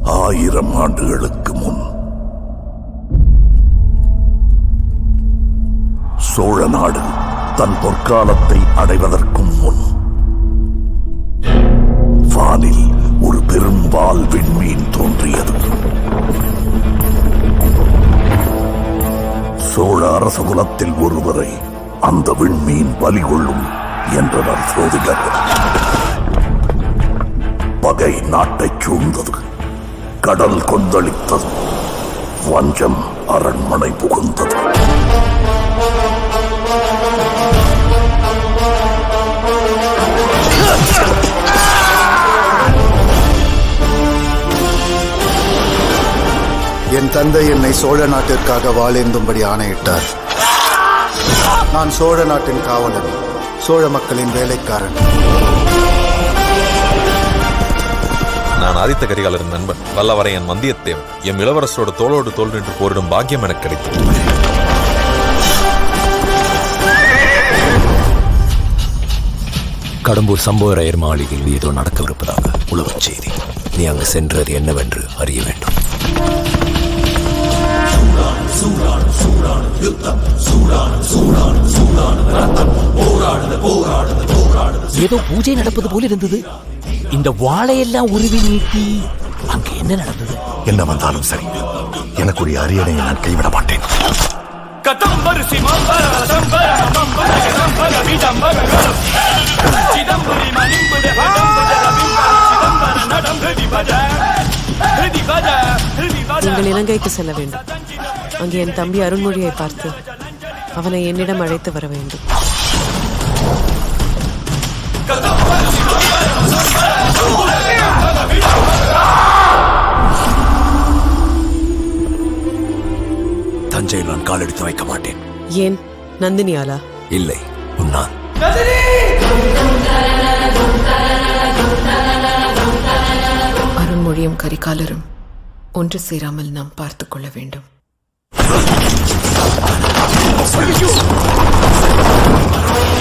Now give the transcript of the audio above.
ஆயிரம் ஆண்டுகளுக்கு முன் சோழ நாடு தன் பொற்காலத்தை அடைவதற்கும் முன் வானில் ஒரு பெரும் வால் விண்மீன் தோன்றியது சோழ அரச குலத்தில் ஒருவரை அந்த விண்மீன் பலி கொள்ளும் என்றனர் சோதிடர் பகை நாட்டைச் சூழ்ந்தது கடல் கொந்தளித்தது வஞ்சம் அரண்மனை புகுந்தது என் தந்தை என்னை சோழ நாட்டிற்காக வாழேந்தும்படி ஆணையிட்டார் நான் சோழ நாட்டின் காவலன் சோழ மக்களின் வேலைக்காரன் நான் ஆதித்த கரிகாலரின் நண்பன் வல்லவரையன் வந்தியத்தேவன் எம் இளவரசரோட தோளோடு தோல் நின்று போரிடும் பாக்கியம் எனக்கு கிடைத்தது கடம்பூர் சம்புவரையர் மாளிகையில் ஏதோ நடக்கவிருப்பதாக உளவுச் செய்தி நீ அங்கு சென்றது என்னவென்று அறிய வேண்டும் ஏதோ பூஜை நடப்பது போல இருந்தது இந்த வாழையெல்லாம் உருவி நீட்டி அங்க என்ன நடந்தது என்ன வந்தாலும் சரி எனக்குரிய அரியணையை நான் கைவிட மாட்டேன் நீங்கள் இலங்கைக்கு செல்ல வேண்டும் அங்கே என் தம்பி அருண்மொழியை பார்த்து அவனை என்னிடம் அழைத்து வர வேண்டும் தஞ்சையில் நான் காலெடுத்து வைக்க மாட்டேன் ஏன் நந்தினியாலா இல்லை உன்னால் அருண்மொழியும் கரிகாலரும் ஒன்று சேராமல் நாம் பார்த்துக் கொள்ள வேண்டும் ஐயோ!